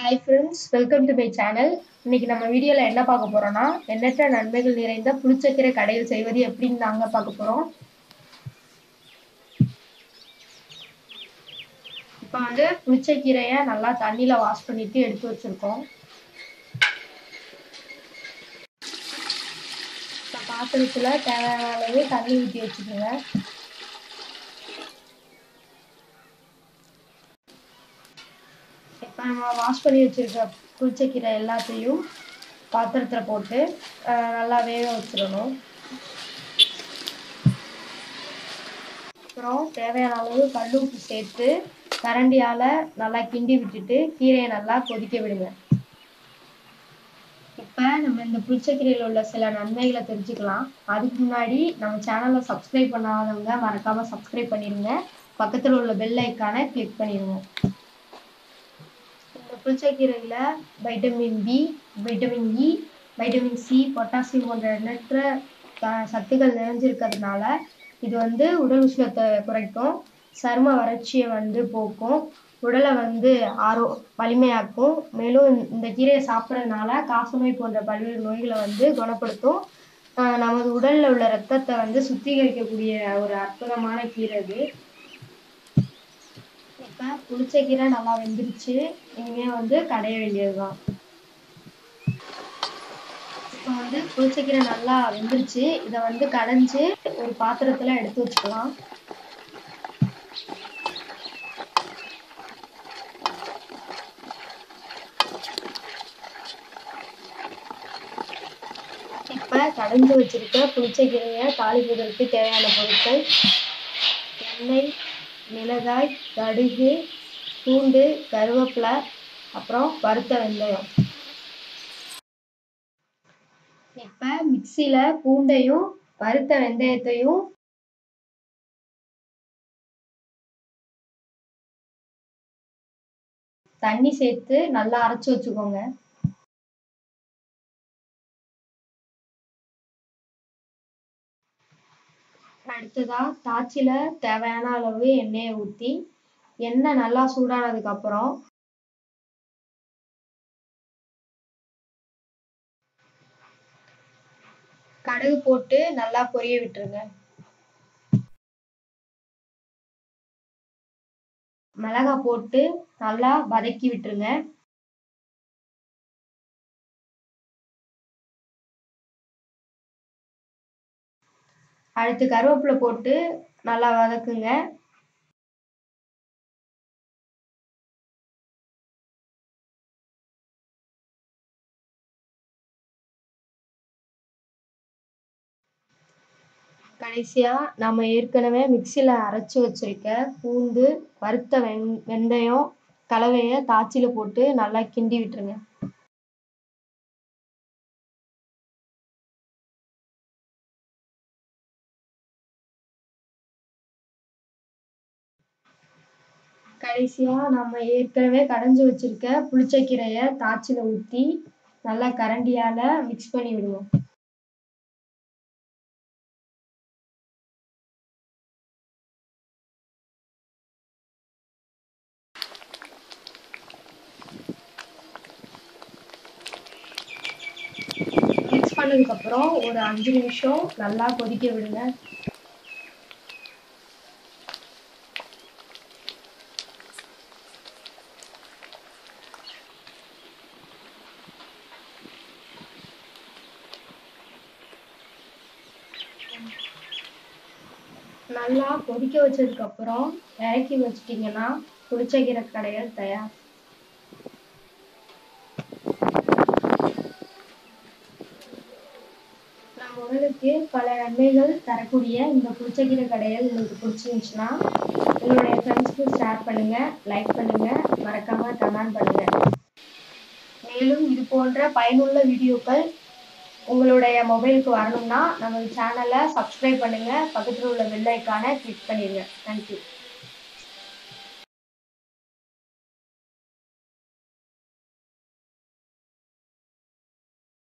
hi friends welcome to my channel இன்னைக்கு நம்ம வீடியோவில் என்ன பார்க்க போறோம்னா எண்ணற்ற நன்மைகள் நிறைந்த புளிச்சக்கீரை கடையில் செய்வது எப்படின்னு நாங்க பார்க்க போறோம் இப்போ வந்து புளிச்சக்கீரையை நல்லா தண்ணியில வாஷ் பண்ணிட்டு எடுத்து வச்சிருக்கோம் இப்போ பாத்திரத்துல தேவையான அளவு தண்ணி ஊற்றி வச்சுக்கோங்க இப்போ நம்ம வாஷ் பண்ணி வச்சிருக்க புளிச்சக்கீரை எல்லாத்தையும் பாத்திரத்தில் போட்டு அஹ், நல்லா வேக வச்சிடணும் அப்புறம் தேவையான அளவு கல் உப்பு சேர்த்து கரண்டியால் நல்லா கிண்டி விட்டுட்டு கீரையை நல்லா கொதிக்க விடுங்க இப்போ நம்ம இந்த புளிச்சக்கீரையில் உள்ள சில நன்மைகளை தெரிஞ்சுக்கலாம் அதுக்கு முன்னாடி நம்ம சேனலை சப்ஸ்கிரைப் பண்ணாதவங்க மறக்காம சப்ஸ்கிரைப் பண்ணிடுங்க பக்கத்தில் உள்ள பெல் ஐக்கானை கிளிக் பண்ணிடுங்க இந்த புளிச்சக்கீரையில் vitamin B vitamin E vitamin C potassium போன்ற எண்ணற்ற த- சத்துக்கள் நிறைஞ்சிருக்கிறதுனால இது வந்து உடல் உஷ்ணத்தை குறைக்கும் சரும வறட்சியை வந்து போக்கும் உடலை வந்து ஆரோ வலிமையாக்கும் மேலும் இந்த- இந்த கீரையை சாப்பிட்றதுனால காசநோய் போன்ற பல்வேறு நோய்களை வந்து குணப்படுத்தும் ஆஹ் நமது உடல்ல உள்ள ரத்தத்தை வந்து சுத்திகரிக்கக்கூடிய ஒரு அற்புதமான கீரை இது இப்போ புளிச்சக்கீரை நல்லா வெந்துருச்சு இனிமே வந்து கடைய வேண்டியதுதான் இப்போ வந்து புளிச்சக்கீரை நல்லா வெந்துருச்சு இதை வந்து கடைஞ்சு ஒரு பாத்திரத்துல எடுத்து வச்சுக்கலாம் இப்போ கடைஞ்சு வச்சிருக்க புளிச்சக்கீரையை தாளிப்பதற்கு தேவையான பொருட்கள் எண்ணெய் மிளகாய் கடுகு பூண்டு கருவேப்பிலை அப்புறம் வறுத்த வெந்தயம் இப்போ மிக்சியில் பூண்டையும் வறுத்த வெந்தயத்தையும் தண்ணி சேர்த்து நல்லா அரைச்சு வச்சுக்கோங்க அடுத்ததா தாச்சில தேவையான அளவு எண்ணெயை ஊற்றி எண்ணெய் நல்லா சூடானதுக்கு அப்புறம் கடுகு போட்டு நல்லா பொரிய விட்டுருங்க மிளகாய் போட்டு நல்லா வதக்கி விட்டுருங்க அடுத்து கருவேப்பிலை போட்டு நல்லா வதக்குங்க கடைசியா நம்ம ஏற்கனவே மிக்சியில அரைச்சு வச்சிருக்க பூண்டு வறுத்த வெங் வெந்தயம் கலவையை தாச்சில போட்டு நல்லா கிண்டி விட்டுருங்க கடைசியா நம்ம ஏற்கனவே கடைஞ்சு வச்சிருக்க புளிச்சக்கீரையை தாச்சில ஊத்தி நல்லா கரண்டியால மிக்ஸ் பண்ணி விடுவோம் மிக்ஸ் பண்ணதுக்கு அப்புறம் ஒரு அஞ்சு நிமிஷம் நல்லா கொதிக்க விடுங்க நல்லா கொதிக்க வச்சதுக்கு அப்புறம் இறக்கி வச்சிட்டிங்கன்னா புளிச்சக்கீரை கடையல் தயார் நம்ம உடலுக்கு பல நன்மைகள் தரக்கூடிய இந்த புளிச்சக்கீரை கடையல் உங்களுக்கு பிடிச்சிருந்துச்சுன்னா உங்களுடைய ஃப்ரெண்ட்ஸ்க்கு ஷேர் பண்ணுங்க லைக் பண்ணுங்க மறக்காம கமெண்ட் பண்ணுங்க மேலும் இது போன்ற பயனுள்ள வீடியோக்கள் உங்களுடைய மொபைலுக்கு வரணும்னா நம்ம சேனலை சப்ஸ்கிரைப் பண்ணுங்க பக்கத்தில் உள்ள பெல் ஐக்கானை கிளிக் பண்ணிடுங்க தேங்க்யூ